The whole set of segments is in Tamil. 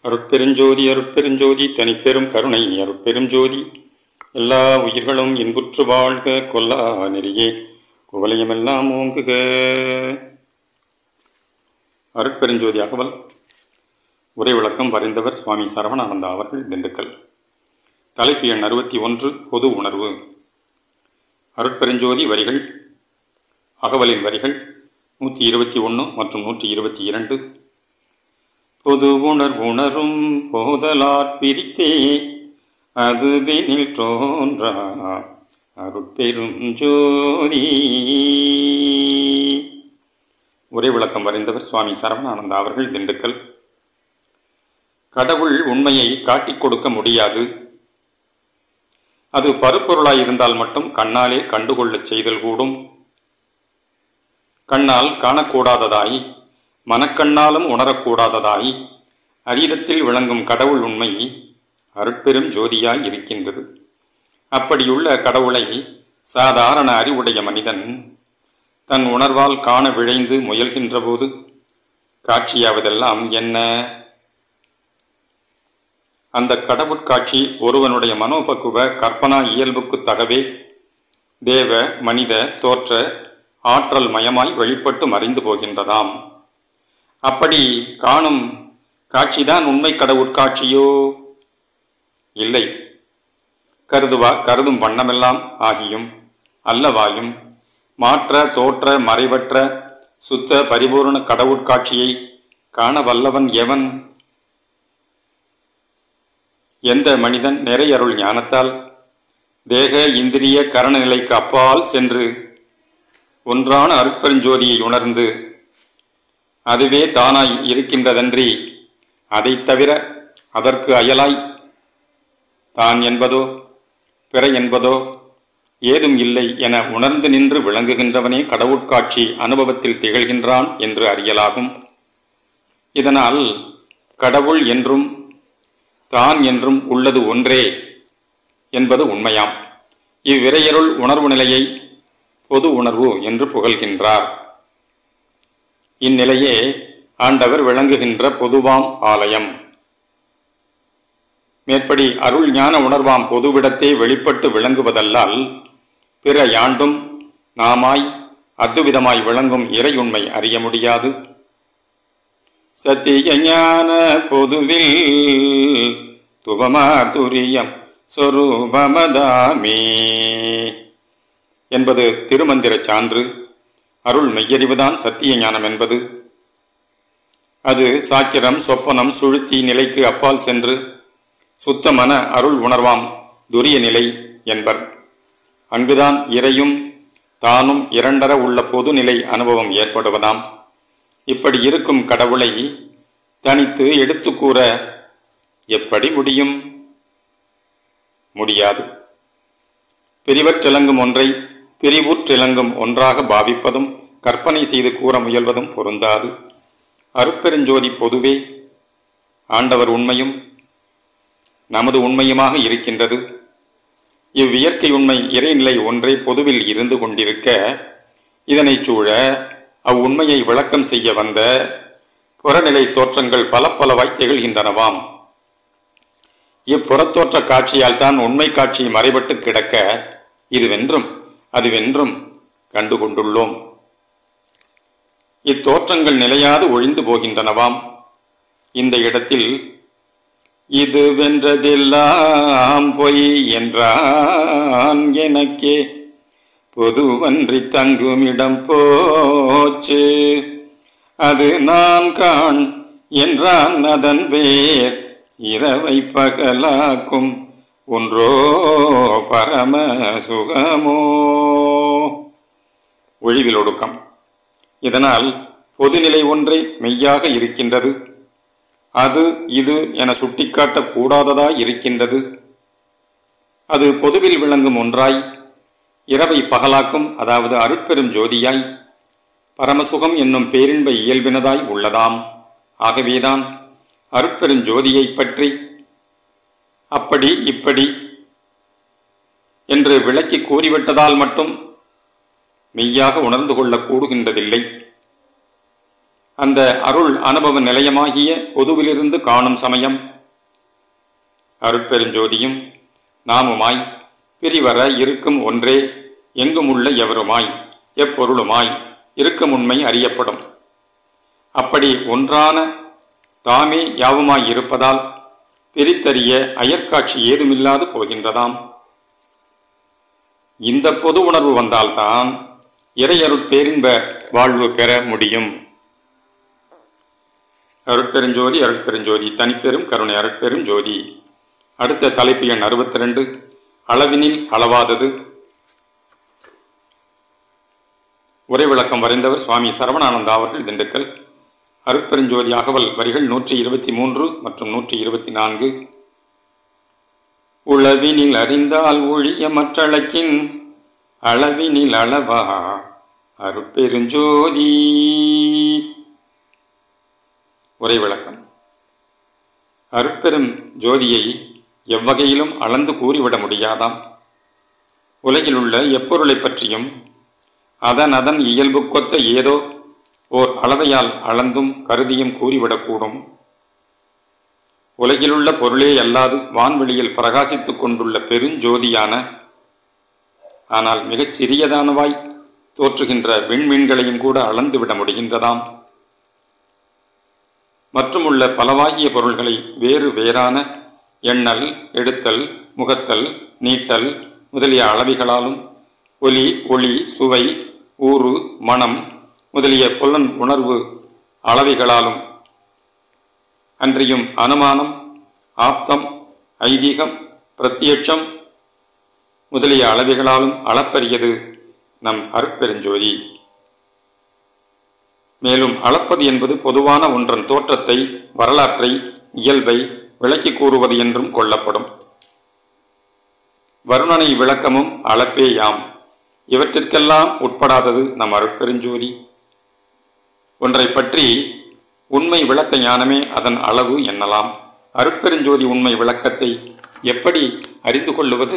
அருட்பெருஞ்சோதி அருட்பெருஞ்சோதி தனிப்பெரும் கருணை அருட்பெருஞ்சோதி எல்லா உயிர்களும் இன்புற்று வாழ்க கொல்லா நெறியே குவலயமெல்லாம் ஓங்குக அருட்பெருஞ்சோதி அகவல் உரை விளக்கம் வரைந்தவர் சுவாமி சரவணானந்தா அவர்கள் திண்டுக்கல் தலைப்பு எண் அறுபத்தி ஒன்று பொது உணர்வு அருட்பெருஞ்சோதி வரிகள் அகவலின் வரிகள் நூற்றி இருபத்தி ஒன்று மற்றும் நூற்றி இருபத்தி இரண்டு பொது உணர்வுணரும் போதலார் பிரித்தே அதுவெனில் தோன்றா அருட்பெரும் ஜோதி உரை விளக்கம் வரைந்தவர் சுவாமி சரவணானந்தா அவர்கள் திண்டுக்கல் கடவுள் உண்மையை காட்டிக் கொடுக்க முடியாது அது பருப்பொருளாய் இருந்தால் மட்டும் கண்ணாலே கண்டுகொள்ளச் செய்தல் கூடும் கண்ணால் காணக்கூடாததாய் மனக்கண்ணாலும் உணரக்கூடாததாய் அதீதத்தில் விளங்கும் கடவுள் உண்மை அருட்பெரும் ஜோதியாய் இருக்கின்றது அப்படியுள்ள கடவுளை சாதாரண அறிவுடைய மனிதன் தன் உணர்வால் காண விழைந்து முயல்கின்ற போது காட்சியாவதெல்லாம் என்ன அந்த கடவுட்காட்சி ஒருவனுடைய மனோபக்குவ கற்பனா இயல்புக்கு தகவே தேவ மனித தோற்ற ஆற்றல் மயமாய் வெளிப்பட்டு மறைந்து போகின்றதாம் அப்படி காணும் காட்சிதான் உண்மை கடவுட்காட்சியோ இல்லை கருதுவா கருதும் வண்ணமெல்லாம் ஆகியும் அல்லவாயும் மாற்ற தோற்ற மறைவற்ற சுத்த பரிபூர்ண கடவுட்காட்சியை காண வல்லவன் எவன் எந்த மனிதன் நிறையருள் ஞானத்தால் தேக இந்திரிய கரண நிலைக்கு அப்பால் சென்று ஒன்றான அருட்பெருஞ்சோதியை உணர்ந்து அதுவே தானாய் இருக்கின்றதன்றி அதைத் தவிர அதற்கு அயலாய் தான் என்பதோ பிற என்பதோ ஏதும் இல்லை என உணர்ந்து நின்று விளங்குகின்றவனே கடவுட்காட்சி அனுபவத்தில் திகழ்கின்றான் என்று அறியலாகும் இதனால் கடவுள் என்றும் தான் என்றும் உள்ளது ஒன்றே என்பது உண்மையாம் இவ்விரையருள் உணர்வு நிலையை பொது உணர்வு என்று புகழ்கின்றார் இந்நிலையே ஆண்டவர் விளங்குகின்ற பொதுவாம் ஆலயம் மேற்படி அருள் ஞான உணர்வாம் பொதுவிடத்தே வெளிப்பட்டு விளங்குவதல்லால் பிற யாண்டும் நாமாய் அத்துவிதமாய் விளங்கும் இறையுண்மை அறிய முடியாது சத்திய ஞான பொதுவில் துவமா துரியம் சொரூபமதாமே என்பது திருமந்திர சான்று அருள் மெய்யறிவுதான் சத்திய ஞானம் என்பது அது சாக்கிரம் சொப்பனம் சுழுத்தி நிலைக்கு அப்பால் சென்று சுத்தமன அருள் உணர்வாம் துரிய நிலை என்பர் அங்குதான் இறையும் தானும் இரண்டர உள்ள பொதுநிலை அனுபவம் ஏற்படுவதாம் இப்படி இருக்கும் கடவுளை தனித்து எடுத்து கூற எப்படி முடியும் முடியாது பிரிவற்றிலங்கும் ஒன்றை பிரிவுற்றிலங்கும் ஒன்றாக பாவிப்பதும் கற்பனை செய்து கூற முயல்வதும் பொருந்தாது அருட்பெருஞ்சோதி பொதுவே ஆண்டவர் உண்மையும் நமது உண்மையுமாக இருக்கின்றது இவ்வியற்கை உண்மை இறைநிலை ஒன்றே பொதுவில் இருந்து கொண்டிருக்க இதனைச் சூழ அவ்வுண்மையை விளக்கம் செய்ய வந்த புறநிலை தோற்றங்கள் பல பலவாய் திகழ்கின்றனவாம் இப்புறத்தோற்ற காட்சியால் தான் உண்மை காட்சி மறைபட்டு கிடக்க இதுவென்றும் அதுவென்றும் கண்டு கொண்டுள்ளோம் இத்தோற்றங்கள் நிலையாது ஒழிந்து போகின்றனவாம் இந்த இடத்தில் இது வென்றதெல்லாம் பொய் என்றான் எனக்கே பொதுவன்றி தங்குமிடம் போச்சு அது நான் காண் என்றான் அதன் பேர் இரவை பகலாக்கும் ஒன்றோ பரம சுகமோ ஒழிவில் ஒடுக்கம் இதனால் பொதுநிலை ஒன்றை மெய்யாக இருக்கின்றது அது இது என சுட்டிக்காட்ட கூடாததாய் இருக்கின்றது அது பொதுவில் விளங்கும் ஒன்றாய் இரவை பகலாக்கும் அதாவது அருட்பெரும் ஜோதியாய் பரமசுகம் என்னும் பேரின்ப இயல்பினதாய் உள்ளதாம் ஆகவேதான் அருட்பெரும் ஜோதியை பற்றி அப்படி இப்படி என்று விளக்கி கூறிவிட்டதால் மட்டும் மெய்யாக உணர்ந்து கொள்ள கூடுகின்றதில்லை அந்த அருள் அனுபவ நிலையமாகிய பொதுவிலிருந்து காணும் சமயம் அருட்பெருஞ்சோதியும் நாமுமாய் பிரிவர இருக்கும் ஒன்றே எங்குமுள்ள எவருமாய் எப்பொருளுமாய் இருக்கும் உண்மை அறியப்படும் அப்படி ஒன்றான தாமே யாவுமாய் இருப்பதால் பிரித்தறிய அயற்காட்சி ஏதுமில்லாது போகின்றதாம் இந்த பொது உணர்வு வந்தால்தான் இறையருட் பேரின்ப வாழ்வு பெற முடியும் அருட்பெருஞ்சோதி அருட்பெருஞ்சோதி தனிப்பெரும் கருணை அருட்பெரும் ஜோதி அடுத்த தலைப்பு எண் அறுபத்தி ரெண்டு அளவினில் அளவாதது உரை விளக்கம் வரைந்தவர் சுவாமி சரவணானந்தா அவர்கள் திண்டுக்கல் அருட்பெருஞ்சோதி அகவல் வரிகள் நூற்றி இருபத்தி மூன்று மற்றும் நூற்றி இருபத்தி நான்கு உளவினில் அறிந்தால் ஒழிய மற்றளக்கின் அளவினில் அளவா அருட்பெருஞ்சோதி உரை விளக்கம் அருட்பெரும் ஜோதியை எவ்வகையிலும் அளந்து கூறிவிட முடியாதாம் உலகிலுள்ள எப்பொருளைப் பற்றியும் அதன் அதன் இயல்புக்கொத்த ஏதோ ஓர் அளவையால் அளந்தும் கருதியும் கூறிவிடக்கூடும் உலகிலுள்ள பொருளே அல்லாது வான்வெளியில் பிரகாசித்துக் கொண்டுள்ள பெருஞ்சோதியான ஆனால் மிகச் சிறியதானவாய் தோற்றுகின்ற விண்மீன்களையும் கூட அளந்துவிட முடிகின்றதாம் மற்றுமுள்ள பலவாகிய பொருள்களை வேறு வேறான எண்ணல் எடுத்தல் முகத்தல் நீட்டல் முதலிய அளவிகளாலும் ஒலி ஒளி சுவை ஊறு மனம் முதலிய புலன் உணர்வு அளவிகளாலும் அன்றியும் அனுமானம் ஆப்தம் ஐதீகம் பிரத்யட்சம் முதலிய அளவிகளாலும் அளப்பரியது நம் அருட்பெருஞ்சோதி மேலும் அளப்பது என்பது பொதுவான ஒன்றன் தோற்றத்தை வரலாற்றை இயல்பை விளக்கி கூறுவது என்றும் கொள்ளப்படும் வருணனை விளக்கமும் அளப்பேயாம் இவற்றிற்கெல்லாம் உட்படாதது நம் அருட்பெருஞ்சோதி ஒன்றை பற்றி உண்மை விளக்க ஞானமே அதன் அளவு என்னலாம் அருட்பெருஞ்சோதி உண்மை விளக்கத்தை எப்படி அறிந்து கொள்ளுவது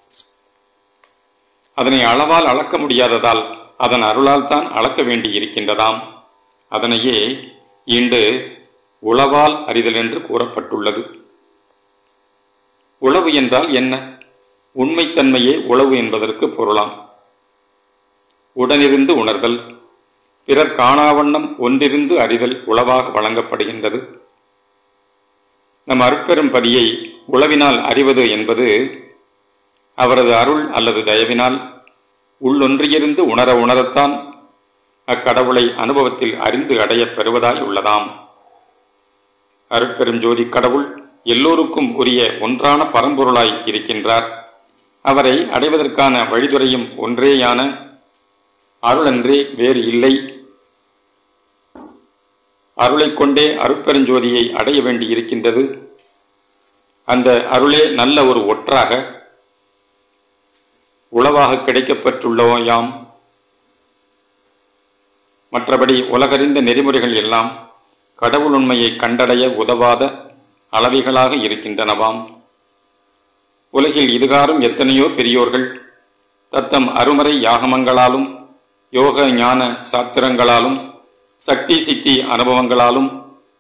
அதனை அளவால் அளக்க முடியாததால் அதன் அருளால் தான் அளக்க வேண்டி இருக்கின்றதாம் அதனையே இன்று உளவால் அறிதல் என்று கூறப்பட்டுள்ளது உளவு என்றால் என்ன உண்மைத்தன்மையே உளவு என்பதற்கு பொருளாம் உடனிருந்து உணர்தல் பிறர் காணாவண்ணம் ஒன்றிருந்து அறிதல் உளவாக வழங்கப்படுகின்றது நம் அருட்பெரும் பதியை உளவினால் அறிவது என்பது அவரது அருள் அல்லது தயவினால் உள்ளொன்றியிருந்து உணர உணரத்தான் அக்கடவுளை அனுபவத்தில் அறிந்து அடையப் பெறுவதாய் உள்ளதாம் அருட்பெரும் ஜோதி கடவுள் எல்லோருக்கும் உரிய ஒன்றான பரம்பொருளாய் இருக்கின்றார் அவரை அடைவதற்கான வழிதுறையும் ஒன்றேயான அருளன்றே வேறு இல்லை அருளைக் கொண்டே அருட்பெருஞ்சோதியை அடைய வேண்டி இருக்கின்றது அந்த அருளே நல்ல ஒரு ஒற்றாக உளவாக கிடைக்கப்பெற்றுள்ளோம் யாம் மற்றபடி உலகறிந்த நெறிமுறைகள் எல்லாம் கடவுள் உண்மையை கண்டடைய உதவாத அளவிகளாக இருக்கின்றனவாம் உலகில் இதுகாரும் எத்தனையோ பெரியோர்கள் தத்தம் அருமறை யாகமங்களாலும் யோக ஞான சாத்திரங்களாலும் சக்தி சித்தி அனுபவங்களாலும்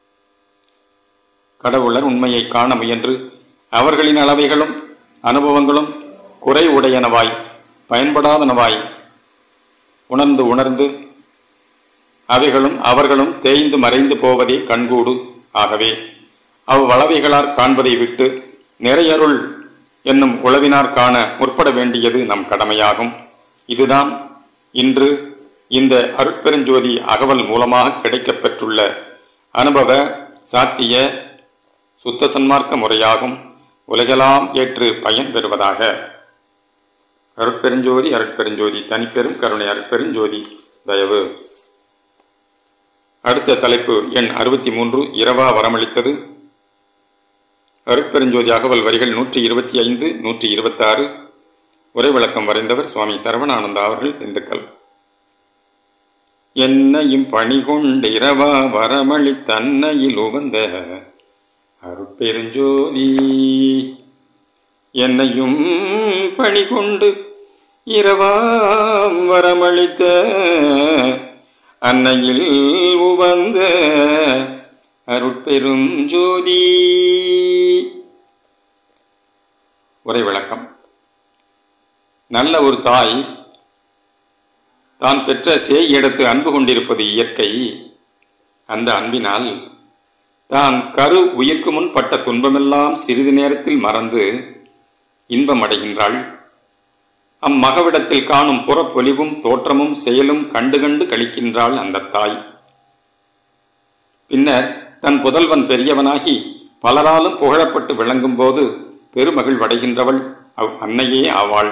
கடவுளர் உண்மையை காண முயன்று அவர்களின் அளவைகளும் அனுபவங்களும் குறை உடையனவாய் பயன்படாதனவாய் உணர்ந்து உணர்ந்து அவைகளும் அவர்களும் தேய்ந்து மறைந்து போவதே கண்கூடு ஆகவே அவ்வளவைகளார் காண்பதை விட்டு நிறையருள் என்னும் உளவினார் காண முற்பட வேண்டியது நம் கடமையாகும் இதுதான் இன்று இந்த அருட்பெருஞ்சோதி அகவல் மூலமாக கிடைக்கப் பெற்றுள்ள அனுபவ சாத்திய சுத்த சன்மார்க்க முறையாகும் உலகெல்லாம் ஏற்று பயன் பெறுவதாக அருட்பெருஞ்சோதி அருட்பெருஞ்சோதி தனிப்பெரும் கருணை அருட்பெருஞ்சோதி தயவு அடுத்த தலைப்பு எண் அறுபத்தி மூன்று இரவா வரமளித்தது அருட்பெருஞ்சோதி அகவல் வரிகள் நூற்றி இருபத்தி ஐந்து நூற்றி இருபத்தாறு உரை விளக்கம் வரைந்தவர் சுவாமி சரவணானந்தா அவர்கள் திண்டுக்கல் என்னையும் பணி கொண்டு இரவா வரமளி தன்னையில் உவந்த அருட்பெருஞ்சோதி என்னையும் பணி கொண்டு இரவாம் வரமளித்த அன்னையில் உவந்த அருட்பெரும் ஜோதி உரை விளக்கம் நல்ல ஒரு தாய் தான் பெற்ற சேய் எடுத்து அன்பு கொண்டிருப்பது இயற்கை அந்த அன்பினால் தான் கரு உயிர்க்கு முன் பட்ட துன்பமெல்லாம் சிறிது நேரத்தில் மறந்து இன்பம் அடைகின்றாள் அம்மகவிடத்தில் காணும் புறப்பொலிவும் தோற்றமும் செயலும் கண்டு கண்டு கழிக்கின்றாள் அந்த தாய் பின்னர் தன் புதல்வன் பெரியவனாகி பலராலும் புகழப்பட்டு விளங்கும் போது பெருமகிழ்வடைகின்றவள் அவ் அன்னையே ஆவாள்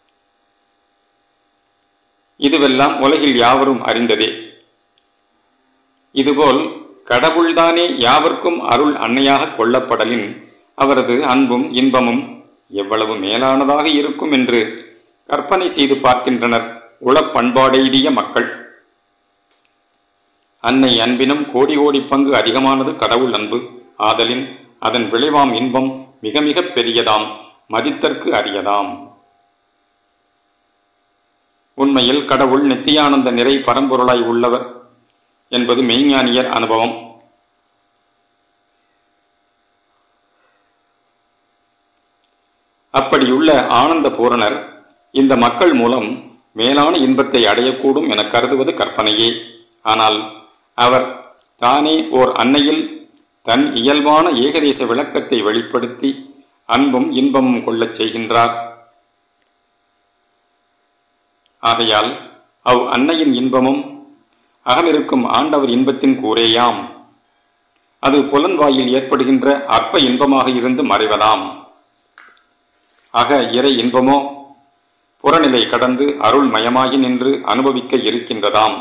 இதுவெல்லாம் உலகில் யாவரும் அறிந்ததே இதுபோல் கடவுள்தானே யாவர்க்கும் அருள் அன்னையாக கொள்ளப்படலின் அவரது அன்பும் இன்பமும் எவ்வளவு மேலானதாக இருக்கும் என்று கற்பனை செய்து பார்க்கின்றனர் உளப்பண்பாடெய்திய மக்கள் அன்னை அன்பினும் கோடி கோடி பங்கு அதிகமானது கடவுள் அன்பு ஆதலின் அதன் விளைவாம் இன்பம் மிக மிக பெரியதாம் மதித்தற்கு அரியதாம் உண்மையில் கடவுள் நித்தியானந்த நிறை பரம்பொருளாய் உள்ளவர் என்பது மெய்ஞானியர் அனுபவம் அப்படியுள்ள ஆனந்த பூரணர் இந்த மக்கள் மூலம் மேலான இன்பத்தை அடையக்கூடும் என கருதுவது கற்பனையே ஆனால் அவர் தானே ஓர் அன்னையில் தன் இயல்பான ஏகதேச விளக்கத்தை வெளிப்படுத்தி அன்பும் இன்பமும் கொள்ளச் செய்கின்றார் ஆகையால் அவ் அன்னையின் இன்பமும் அகமிருக்கும் ஆண்டவர் இன்பத்தின் கூரேயாம் அது புலன்வாயில் ஏற்படுகின்ற அற்ப இன்பமாக இருந்து மறைவதாம் அக இறை இன்பமோ புறநிலை கடந்து அருள் மயமாகி நின்று அனுபவிக்க இருக்கின்றதாம்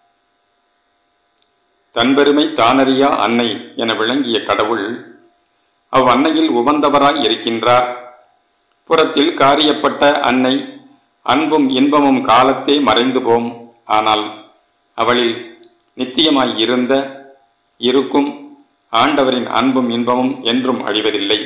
தன்பெருமை தானறியா அன்னை என விளங்கிய கடவுள் அவ் அன்னையில் உவந்தவராய் இருக்கின்றார் புறத்தில் காரியப்பட்ட அன்னை அன்பும் இன்பமும் காலத்தே மறைந்து போம் ஆனால் அவளில் நித்தியமாய் இருந்த இருக்கும் ஆண்டவரின் அன்பும் இன்பமும் என்றும் அழிவதில்லை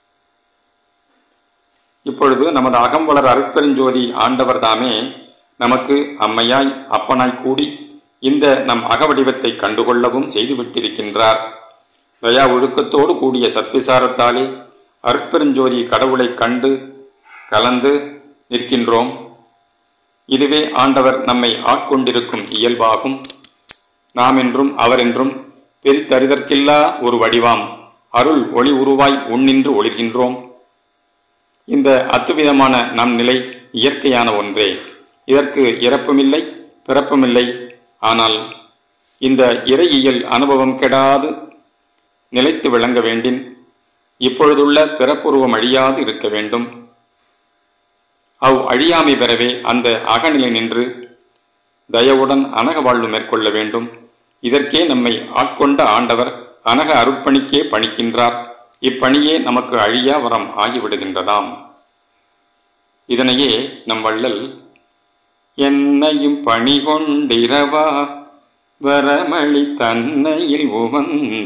இப்பொழுது நமது அகம்பலர் அருட்பெருஞ்சோதி ஆண்டவர் தாமே நமக்கு அம்மையாய் அப்பனாய் கூடி இந்த நம் அகவடிவத்தை கண்டுகொள்ளவும் செய்துவிட்டிருக்கின்றார் தயா ஒழுக்கத்தோடு கூடிய சத்விசாரத்தாலே அருட்பெருஞ்சோதி கடவுளை கண்டு கலந்து நிற்கின்றோம் இதுவே ஆண்டவர் நம்மை ஆட்கொண்டிருக்கும் இயல்பாகும் நாம் என்றும் அவரென்றும் பிரித்தறிதற்கில்லா ஒரு வடிவாம் அருள் ஒளி உருவாய் உன்னின்று ஒளிர்கின்றோம் இந்த அத்துவிதமான நம் நிலை இயற்கையான ஒன்றே இதற்கு இறப்புமில்லை பிறப்புமில்லை ஆனால் இந்த இறையியல் அனுபவம் கெடாது நிலைத்து விளங்க வேண்டின் இப்பொழுதுள்ள பிறப்புருவம் அழியாது இருக்க வேண்டும் அவ் அழியாமை பெறவே அந்த அகநிலை நின்று தயவுடன் அனக வாழ்வு மேற்கொள்ள வேண்டும் இதற்கே நம்மை ஆட்கொண்ட ஆண்டவர் அனக அருட்பணிக்கே பணிக்கின்றார் இப்பணியே நமக்கு அழியா வரம் ஆகிவிடுகின்றதாம் இதனையே நம் வள்ளல் என்னையும் பணி கொண்டிரவா வரமளி தன்னையில் உவந்த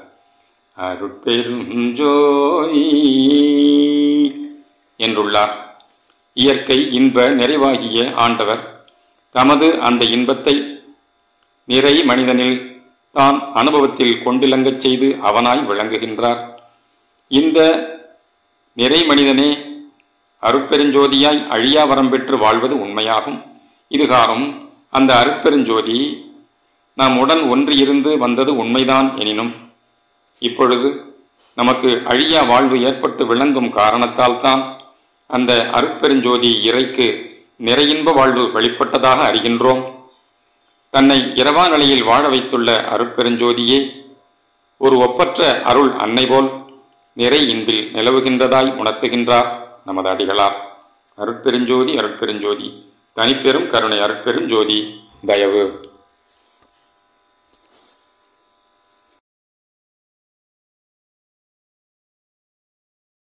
அருட்பெருஞ்சோய் என்றுள்ளார் இயற்கை இன்ப நிறைவாகிய ஆண்டவர் தமது அந்த இன்பத்தை நிறை மனிதனில் தான் அனுபவத்தில் கொண்டிலங்கச் செய்து அவனாய் விளங்குகின்றார் இந்த நிறை மனிதனே அருட்பெருஞ்சோதியாய் அழியா வரம் பெற்று வாழ்வது உண்மையாகும் இதுகாரும் அந்த அருட்பெருஞ்சோதி நாம் உடன் ஒன்றியிருந்து வந்தது உண்மைதான் எனினும் இப்பொழுது நமக்கு அழியா வாழ்வு ஏற்பட்டு விளங்கும் காரணத்தால் தான் அந்த அருட்பெருஞ்சோதி இறைக்கு நிறையின்ப வாழ்வு வெளிப்பட்டதாக அறிகின்றோம் தன்னை இரவா நிலையில் வாழ வைத்துள்ள அருட்பெருஞ்சோதியே ஒரு ஒப்பற்ற அருள் அன்னை போல் நிறை இன்பில் நிலவுகின்றதாய் உணர்த்துகின்றார் நமது அடிகளார் அருட்பெருஞ்சோதி அருட்பெருஞ்சோதி தனிப்பெரும் கருணை அருட்பெருஞ்சோதி தயவு